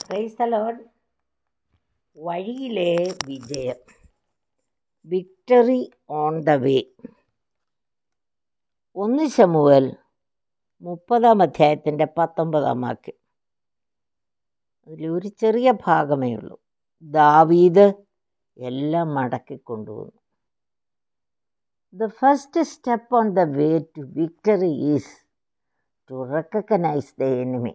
praise the load വഴിയിലെ വിജയം victory on the വേ ഒന്ന് ശമുവൽ മുപ്പതാം അധ്യായത്തിൻ്റെ പത്തൊമ്പതാം വാക്യം അതിലൊരു ചെറിയ ഭാഗമേ ഉള്ളൂ ദാവീദ് എല്ലാം മടക്കി കൊണ്ടുവന്നു the first step on the way to victory is to recognise the enemy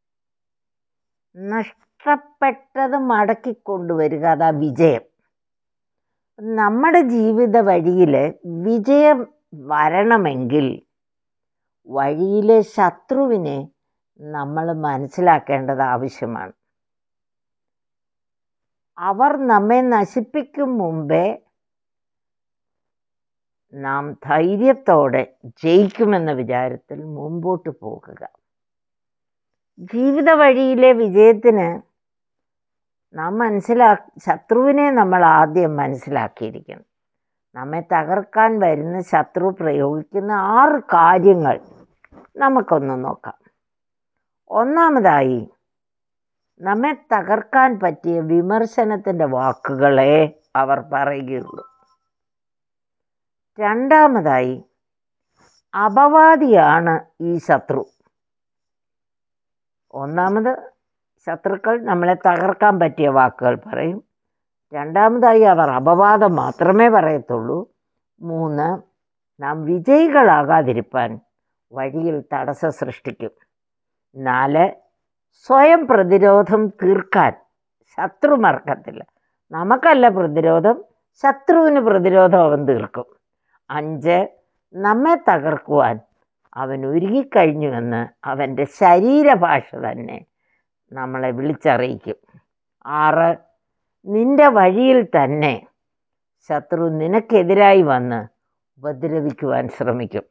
നഷ്ടപ്പെട്ടത് മടക്കി കൊണ്ടുവരിക അതാ വിജയം നമ്മുടെ ജീവിത വഴിയിൽ വിജയം വരണമെങ്കിൽ വഴിയിലെ ശത്രുവിനെ നമ്മൾ മനസ്സിലാക്കേണ്ടത് ആവശ്യമാണ് അവർ നമ്മെ നശിപ്പിക്കും മുമ്പേ നാം ധൈര്യത്തോടെ ജയിക്കുമെന്ന വിചാരത്തിൽ മുമ്പോട്ട് പോകുക ജീവിത വഴിയിലെ വിജയത്തിന് നാം മനസ്സിലാ ശത്രുവിനെ നമ്മൾ ആദ്യം മനസ്സിലാക്കിയിരിക്കണം നമ്മെ തകർക്കാൻ വരുന്ന ശത്രു പ്രയോഗിക്കുന്ന ആറ് കാര്യങ്ങൾ നമുക്കൊന്ന് നോക്കാം ഒന്നാമതായി നമ്മെ തകർക്കാൻ പറ്റിയ വിമർശനത്തിൻ്റെ വാക്കുകളെ അവർ പറയുകയുള്ളൂ രണ്ടാമതായി അപവാദിയാണ് ഈ ശത്രു ഒന്നാമത് ശത്രുക്കൾ നമ്മളെ തകർക്കാൻ പറ്റിയ വാക്കുകൾ പറയും രണ്ടാമതായി അവർ അപവാദം മാത്രമേ പറയത്തുള്ളൂ മൂന്ന് നാം വിജയികളാകാതിരിപ്പാൻ വഴിയിൽ തടസ്സം സൃഷ്ടിക്കും നാല് സ്വയം പ്രതിരോധം തീർക്കാൻ ശത്രു മറക്കത്തില്ല നമുക്കല്ല പ്രതിരോധം ശത്രുവിന് പ്രതിരോധം അവൻ തീർക്കും അഞ്ച് നമ്മെ തകർക്കുവാൻ അവൻ ഒരുങ്ങിക്കഴിഞ്ഞുവെന്ന് അവൻ്റെ ശരീരഭാഷ തന്നെ നമ്മളെ വിളിച്ചറിയിക്കും ആറ് നിന്റെ വഴിയിൽ തന്നെ ശത്രു നിനക്കെതിരായി വന്ന് ഉപദ്രവിക്കുവാൻ ശ്രമിക്കും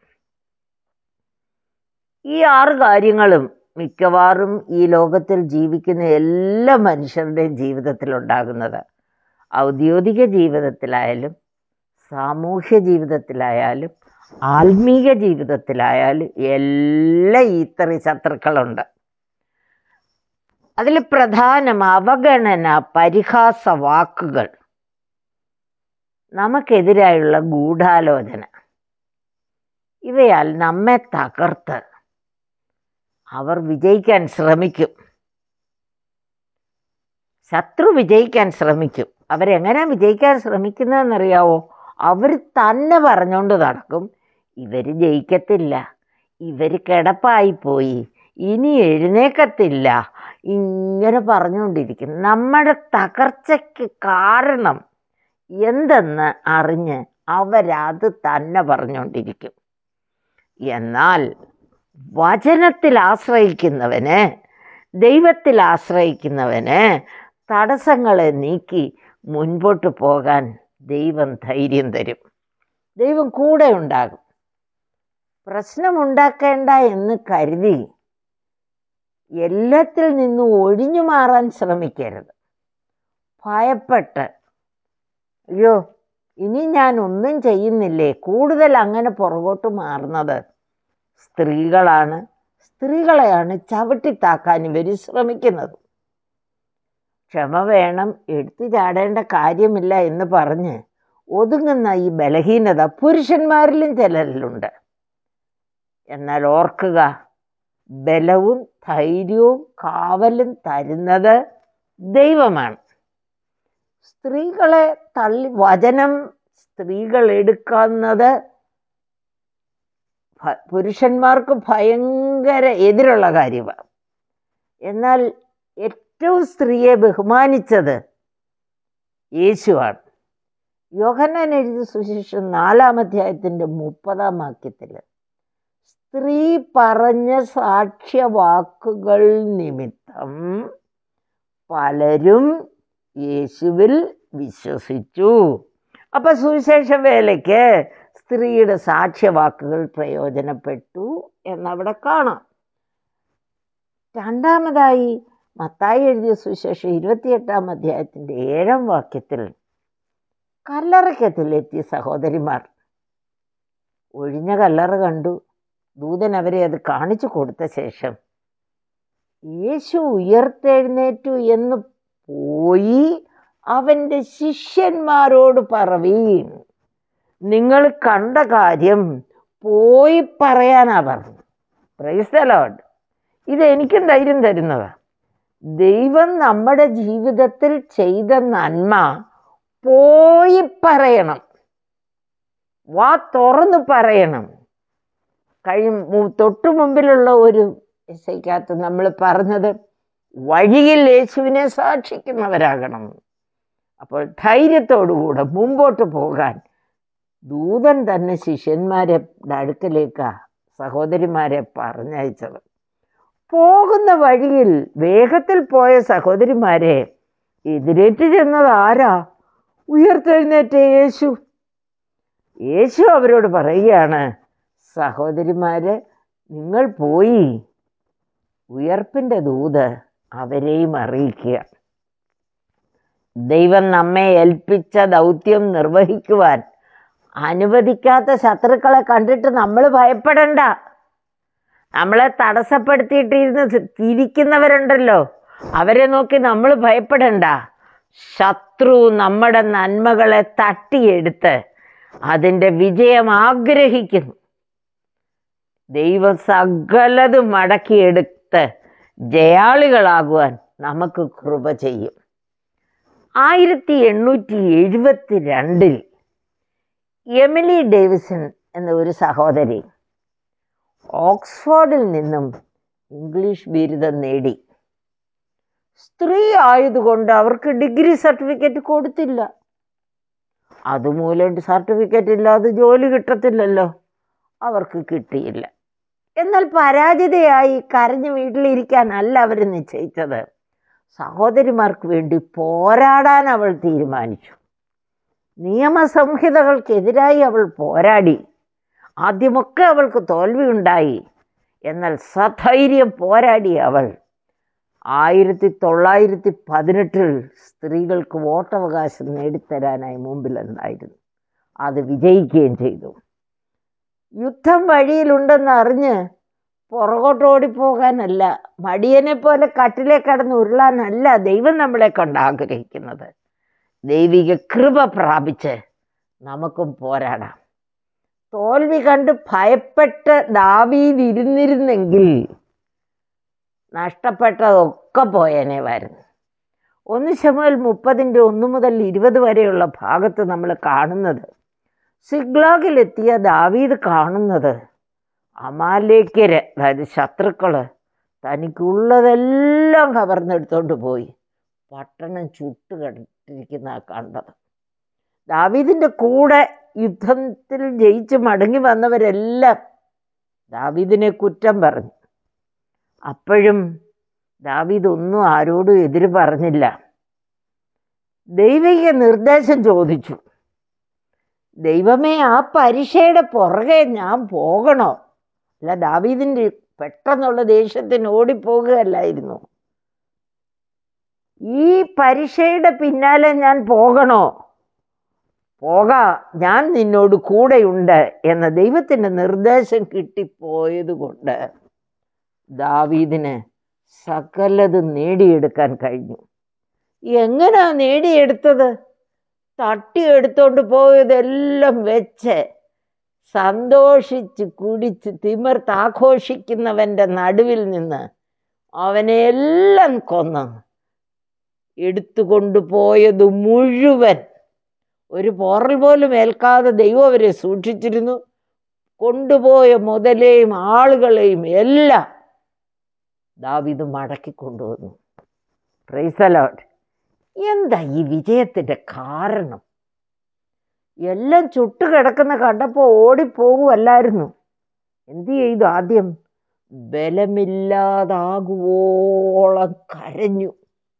ഈ ആറ് കാര്യങ്ങളും മിക്കവാറും ഈ ലോകത്തിൽ ജീവിക്കുന്ന എല്ലാ മനുഷ്യരുടെയും ജീവിതത്തിൽ ഉണ്ടാകുന്നത് ഔദ്യോഗിക ജീവിതത്തിലായാലും സാമൂഹ്യ ജീവിതത്തിലായാലും ആത്മീക ജീവിതത്തിലായാലും എല്ലാ ഇത്ര ശത്രുക്കളുണ്ട് അതിൽ പ്രധാനം അവഗണന പരിഹാസ വാക്കുകൾ നമുക്കെതിരായുള്ള ഗൂഢാലോചന ഇവയാൽ നമ്മെ തകർത്ത് അവർ വിജയിക്കാൻ ശ്രമിക്കും ശത്രു വിജയിക്കാൻ ശ്രമിക്കും അവരെങ്ങനെ വിജയിക്കാൻ ശ്രമിക്കുന്നതെന്നറിയാവോ അവർ തന്നെ പറഞ്ഞുകൊണ്ട് നടക്കും ഇവർ ജയിക്കത്തില്ല ഇവർ കിടപ്പായിപ്പോയി ഇനി എഴുന്നേക്കത്തില്ല ഇങ്ങനെ പറഞ്ഞുകൊണ്ടിരിക്കും നമ്മുടെ തകർച്ചയ്ക്ക് കാരണം എന്തെന്ന് അറിഞ്ഞ് അവരത് തന്നെ പറഞ്ഞുകൊണ്ടിരിക്കും എന്നാൽ വചനത്തിൽ ആശ്രയിക്കുന്നവന് ദൈവത്തിൽ ആശ്രയിക്കുന്നവന് തടസ്സങ്ങളെ നീക്കി മുൻപോട്ട് പോകാൻ ദൈവം ധൈര്യം തരും ദൈവം കൂടെ ഉണ്ടാകും പ്രശ്നമുണ്ടാക്കേണ്ട എന്ന് കരുതി എല്ലാത്തിൽ നിന്നും ഒഴിഞ്ഞു മാറാൻ ശ്രമിക്കരുത് ഭയപ്പെട്ട് അയ്യോ ഇനി ഞാൻ ഒന്നും ചെയ്യുന്നില്ലേ കൂടുതൽ അങ്ങനെ പുറകോട്ട് മാറുന്നത് സ്ത്രീകളാണ് സ്ത്രീകളെയാണ് ചവിട്ടിത്താക്കാൻ ഇവർ ശ്രമിക്കുന്നത് ക്ഷമ വേണം എടുത്തു ചാടേണ്ട കാര്യമില്ല എന്ന് പറഞ്ഞ് ഒതുങ്ങുന്ന ഈ ബലഹീനത പുരുഷന്മാരിലും ചിലരിലുണ്ട് എന്നാൽ ഓർക്കുക ബലവും ധൈര്യവും കാവലും തരുന്നത് ദൈവമാണ് സ്ത്രീകളെ തള്ളി വചനം സ്ത്രീകൾ എടുക്കുന്നത് പുരുഷന്മാർക്ക് ഭയങ്കര എതിരുള്ള കാര്യമാണ് എന്നാൽ ഏറ്റവും സ്ത്രീയെ ബഹുമാനിച്ചത് യേശുവാണ് യോഹന്നാൻ എഴുതിയ സുശേഷം നാലാം അധ്യായത്തിൻ്റെ മുപ്പതാം വാക്യത്തിൽ സ്ത്രീ പറഞ്ഞ സാക്ഷ്യവാക്കുകൾ നിമിത്തം പലരും യേശുവിൽ വിശ്വസിച്ചു അപ്പം സുവിശേഷ വേലയ്ക്ക് സ്ത്രീയുടെ സാക്ഷ്യവാക്കുകൾ പ്രയോജനപ്പെട്ടു എന്നവിടെ കാണാം രണ്ടാമതായി മത്തായി എഴുതിയ സുവിശേഷം ഇരുപത്തിയെട്ടാം അധ്യായത്തിൻ്റെ ഏഴാം വാക്യത്തിൽ കല്ലറയ്ക്കത്തിലെത്തിയ സഹോദരിമാർ ഒഴിഞ്ഞ കല്ലറ കണ്ടു ദൂതൻ അവരെ അത് കാണിച്ചു കൊടുത്ത ശേഷം യേശു ഉയർത്തെഴുന്നേറ്റു എന്ന് പോയി അവൻ്റെ ശിഷ്യന്മാരോട് പറവീൻ നിങ്ങൾ കണ്ട കാര്യം പോയി പറയാനാ പറഞ്ഞു പ്രൈസ് ലോഡ് ഇത് എനിക്കും ധൈര്യം തരുന്നതാ ദൈവം നമ്മുടെ ജീവിതത്തിൽ ചെയ്ത നന്മ പോയി പറയണം വാ തുറന്ന് പറയണം കഴിയും മു- തൊട്ടു മുമ്പിലുള്ള ഒരു എസ്ഐക്കകത്ത് നമ്മൾ പറഞ്ഞത് വഴിയിൽ യേശുവിനെ സാക്ഷിക്കുന്നവരാകണം അപ്പോൾ ധൈര്യത്തോടുകൂടെ മുമ്പോട്ട് പോകാൻ ദൂതൻ തന്നെ ശിഷ്യന്മാരെ അടുക്കലേക്കാ സഹോദരിമാരെ പറഞ്ഞയച്ചത് പോകുന്ന വഴിയിൽ വേഗത്തിൽ പോയ സഹോദരിമാരെ എതിരേറ്റ് ചെന്നത് ആരാ ഉയർത്തെഴുന്നേറ്റ യേശു യേശു അവരോട് പറയുകയാണ് സഹോദരിമാര് നിങ്ങൾ പോയി ഉയർപ്പിൻ്റെ ദൂത് അവരെയും അറിയിക്കുക ദൈവം നമ്മെ ഏൽപ്പിച്ച ദൗത്യം നിർവഹിക്കുവാൻ അനുവദിക്കാത്ത ശത്രുക്കളെ കണ്ടിട്ട് നമ്മൾ ഭയപ്പെടണ്ട നമ്മളെ തടസ്സപ്പെടുത്തിയിട്ടിരുന്ന് തിരിക്കുന്നവരുണ്ടല്ലോ അവരെ നോക്കി നമ്മൾ ഭയപ്പെടണ്ട ശത്രു നമ്മുടെ നന്മകളെ തട്ടിയെടുത്ത് അതിൻ്റെ വിജയം ആഗ്രഹിക്കുന്നു ദൈവം സകലതും മടക്കിയെടുത്ത് ജയാളികളാകുവാൻ നമുക്ക് കൃപ ചെയ്യും ആയിരത്തി എണ്ണൂറ്റി എഴുപത്തി രണ്ടിൽ എമിലി ഡേവിസൺ എന്ന ഒരു സഹോദരി ഓക്സ്ഫോർഡിൽ നിന്നും ഇംഗ്ലീഷ് ബിരുദം നേടി സ്ത്രീ ആയതുകൊണ്ട് അവർക്ക് ഡിഗ്രി സർട്ടിഫിക്കറ്റ് കൊടുത്തില്ല അതുമൂലം സർട്ടിഫിക്കറ്റ് ഇല്ലാതെ ജോലി കിട്ടത്തില്ലല്ലോ അവർക്ക് കിട്ടിയില്ല എന്നാൽ പരാജിതയായി കരഞ്ഞു വീട്ടിലിരിക്കാനല്ല അവർ നിശ്ചയിച്ചത് സഹോദരിമാർക്ക് വേണ്ടി പോരാടാൻ അവൾ തീരുമാനിച്ചു നിയമസംഹിതകൾക്കെതിരായി അവൾ പോരാടി ആദ്യമൊക്കെ അവൾക്ക് തോൽവിയുണ്ടായി എന്നാൽ സധൈര്യം പോരാടി അവൾ ആയിരത്തി തൊള്ളായിരത്തി പതിനെട്ടിൽ സ്ത്രീകൾക്ക് വോട്ടവകാശം നേടിത്തരാനായി മുമ്പിലുണ്ടായിരുന്നു അത് വിജയിക്കുകയും ചെയ്തു യുദ്ധം വഴിയിലുണ്ടെന്ന് അറിഞ്ഞ് പുറകോട്ട് ഓടിപ്പോകാനല്ല മടിയനെ പോലെ കട്ടിലെ കടന്ന് ഉരുളാനല്ല ദൈവം നമ്മളെ കൊണ്ട് ആഗ്രഹിക്കുന്നത് ദൈവിക കൃപ പ്രാപിച്ച് നമുക്കും പോരാടാം തോൽവി കണ്ട് ഭയപ്പെട്ട് ദാവീദ് ഇരുന്നിരുന്നെങ്കിൽ നഷ്ടപ്പെട്ടതൊക്കെ പോയേനേവായിരുന്നു ഒന്ന് ശമുവൽ മുപ്പതിൻ്റെ ഒന്ന് മുതൽ ഇരുപത് വരെയുള്ള ഭാഗത്ത് നമ്മൾ കാണുന്നത് സിഗ്ലാഗിലെത്തിയ ദാവീദ് കാണുന്നത് അമാലേക്കര് അതായത് ശത്രുക്കള് തനിക്കുള്ളതെല്ലാം കവർന്നെടുത്തോണ്ട് പോയി പട്ടണം ചുട്ടുകട്ടിരിക്കുന്ന കണ്ടത് ദാവീദിൻ്റെ കൂടെ യുദ്ധത്തിൽ ജയിച്ച് മടങ്ങി വന്നവരെല്ലാം ദാവീദിനെ കുറ്റം പറഞ്ഞു അപ്പോഴും ദാവീദ് ഒന്നും ആരോടും എതിര് പറഞ്ഞില്ല ദൈവിക നിർദ്ദേശം ചോദിച്ചു ദൈവമേ ആ പരീക്ഷയുടെ പുറകെ ഞാൻ പോകണോ അല്ല ദാവീദിൻ്റെ പെട്ടെന്നുള്ള ദേഷ്യത്തിന് ഓടിപ്പോകുകയല്ലായിരുന്നു ഈ പരീക്ഷയുടെ പിന്നാലെ ഞാൻ പോകണോ പോകാ ഞാൻ നിന്നോട് കൂടെയുണ്ട് എന്ന ദൈവത്തിൻ്റെ നിർദ്ദേശം കിട്ടിപ്പോയത് കൊണ്ട് ദാവീദിന് സകലതും നേടിയെടുക്കാൻ കഴിഞ്ഞു എങ്ങനാ നേടിയെടുത്തത് തട്ടിയെടുത്തോണ്ട് പോയതെല്ലാം വെച്ച് സന്തോഷിച്ച് കുടിച്ച് തിമിർത്താഘോഷിക്കുന്നവൻ്റെ നടുവിൽ നിന്ന് അവനെ എല്ലാം കൊന്ന് എടുത്തുകൊണ്ടുപോയത് മുഴുവൻ ഒരു പോറൽ പോലും ഏൽക്കാതെ ദൈവം അവരെ സൂക്ഷിച്ചിരുന്നു കൊണ്ടുപോയ മുതലെയും ആളുകളെയും എല്ലാം ദാവിത് മടക്കി കൊണ്ടുവന്നു പ്രൈസലോട്ട് എന്താ ഈ വിജയത്തിൻ്റെ കാരണം എല്ലാം ചുട്ടുകിടക്കുന്ന കണ്ടപ്പോൾ ഓടിപ്പോകുമല്ലായിരുന്നു എന്തു ചെയ്തു ആദ്യം ബലമില്ലാതാകുവോളം കരഞ്ഞു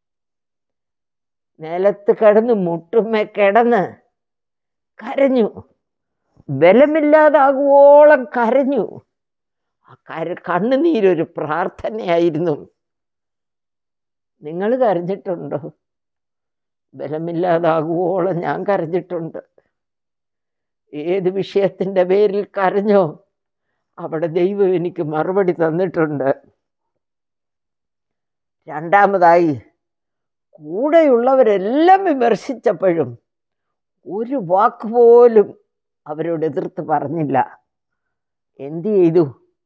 നിലത്ത് കിടന്ന് മുട്ടുമ്മേ കിടന്ന് കരഞ്ഞു ബലമില്ലാതാകുവോളം കരഞ്ഞു ആ കര കണ്ണുനീരൊരു പ്രാർത്ഥനയായിരുന്നു നിങ്ങൾ കരഞ്ഞിട്ടുണ്ടോ ബലമില്ലാതാകുവോളം ഞാൻ കരഞ്ഞിട്ടുണ്ട് ഏത് വിഷയത്തിൻ്റെ പേരിൽ കരഞ്ഞോ അവിടെ ദൈവം എനിക്ക് മറുപടി തന്നിട്ടുണ്ട് രണ്ടാമതായി കൂടെയുള്ളവരെല്ലാം വിമർശിച്ചപ്പോഴും ഒരു വാക്ക് പോലും അവരോട് എതിർത്ത് പറഞ്ഞില്ല എന്തു ചെയ്തു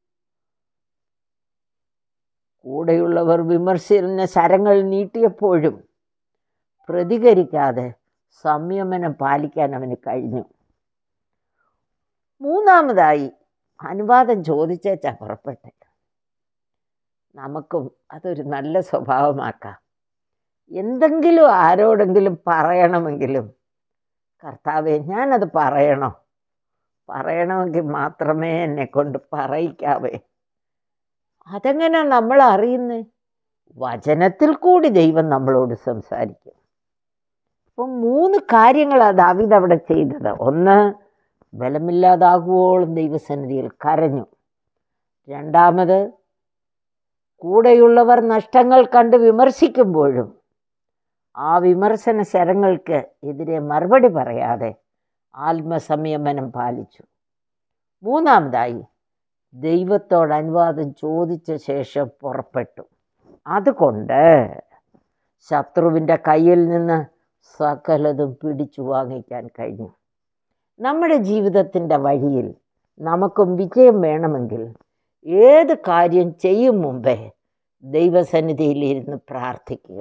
കൂടെയുള്ളവർ വിമർശന ശരങ്ങൾ നീട്ടിയപ്പോഴും പ്രതികരിക്കാതെ സംയമനം പാലിക്കാൻ അവന് കഴിഞ്ഞു മൂന്നാമതായി അനുവാദം ചോദിച്ചേച്ചാ പുറപ്പെട്ടെ നമുക്കും അതൊരു നല്ല സ്വഭാവമാക്കാം എന്തെങ്കിലും ആരോടെങ്കിലും പറയണമെങ്കിലും കർത്താവെ ഞാനത് പറയണോ പറയണമെങ്കിൽ മാത്രമേ എന്നെ കൊണ്ട് പറയിക്കാവേ അതെങ്ങനെ നമ്മൾ അറിയുന്നേ വചനത്തിൽ കൂടി ദൈവം നമ്മളോട് സംസാരിക്കും അപ്പം മൂന്ന് കാര്യങ്ങളാണ് ദാവീദ് അവിടെ ചെയ്തത് ഒന്ന് ബലമില്ലാതാകുവോളം ദൈവസന്നിധിയിൽ കരഞ്ഞു രണ്ടാമത് കൂടെയുള്ളവർ നഷ്ടങ്ങൾ കണ്ട് വിമർശിക്കുമ്പോഴും ആ വിമർശന ശരങ്ങൾക്ക് എതിരെ മറുപടി പറയാതെ ആത്മസംയമനം പാലിച്ചു മൂന്നാമതായി ദൈവത്തോട് അനുവാദം ചോദിച്ച ശേഷം പുറപ്പെട്ടു അതുകൊണ്ട് ശത്രുവിൻ്റെ കയ്യിൽ നിന്ന് സകലതും പിടിച്ചു വാങ്ങിക്കാൻ കഴിഞ്ഞു നമ്മുടെ ജീവിതത്തിൻ്റെ വഴിയിൽ നമുക്കും വിജയം വേണമെങ്കിൽ ഏത് കാര്യം ചെയ്യും മുമ്പേ ദൈവസന്നിധിയിലിരുന്ന് പ്രാർത്ഥിക്കുക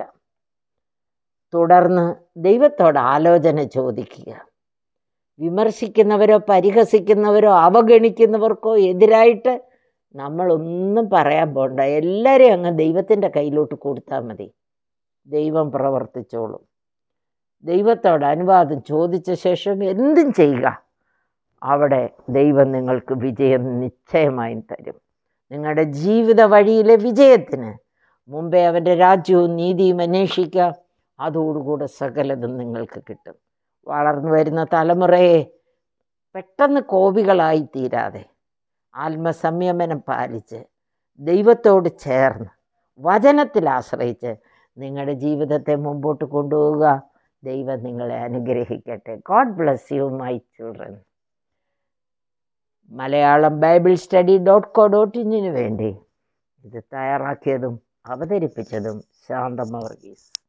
തുടർന്ന് ദൈവത്തോട് ആലോചന ചോദിക്കുക വിമർശിക്കുന്നവരോ പരിഹസിക്കുന്നവരോ അവഗണിക്കുന്നവർക്കോ എതിരായിട്ട് നമ്മളൊന്നും പറയാൻ പോണ്ട എല്ലാവരെയും അങ്ങ് ദൈവത്തിൻ്റെ കയ്യിലോട്ട് കൊടുത്താൽ മതി ദൈവം പ്രവർത്തിച്ചോളും ദൈവത്തോട് അനുവാദം ചോദിച്ച ശേഷം എന്തും ചെയ്യുക അവിടെ ദൈവം നിങ്ങൾക്ക് വിജയം നിശ്ചയമായും തരും നിങ്ങളുടെ ജീവിത വഴിയിലെ വിജയത്തിന് മുമ്പേ അവൻ്റെ രാജ്യവും നീതിയും അന്വേഷിക്കുക അതോടുകൂടെ സകലതും നിങ്ങൾക്ക് കിട്ടും വളർന്നു വരുന്ന തലമുറയെ പെട്ടെന്ന് കോപികളായി തീരാതെ ആത്മസംയമനം പാലിച്ച് ദൈവത്തോട് ചേർന്ന് വചനത്തിൽ ആശ്രയിച്ച് നിങ്ങളുടെ ജീവിതത്തെ മുമ്പോട്ട് കൊണ്ടുപോവുക ദൈവം നിങ്ങളെ അനുഗ്രഹിക്കട്ടെ God bless you my children Malayalam Bible study dot co dot ഇന്നിന് വേണ്ടി ഇത് തയ്യാറാക്കിയതും അവതരിപ്പിച്ചതും ശാന്തമ വർഗീസ്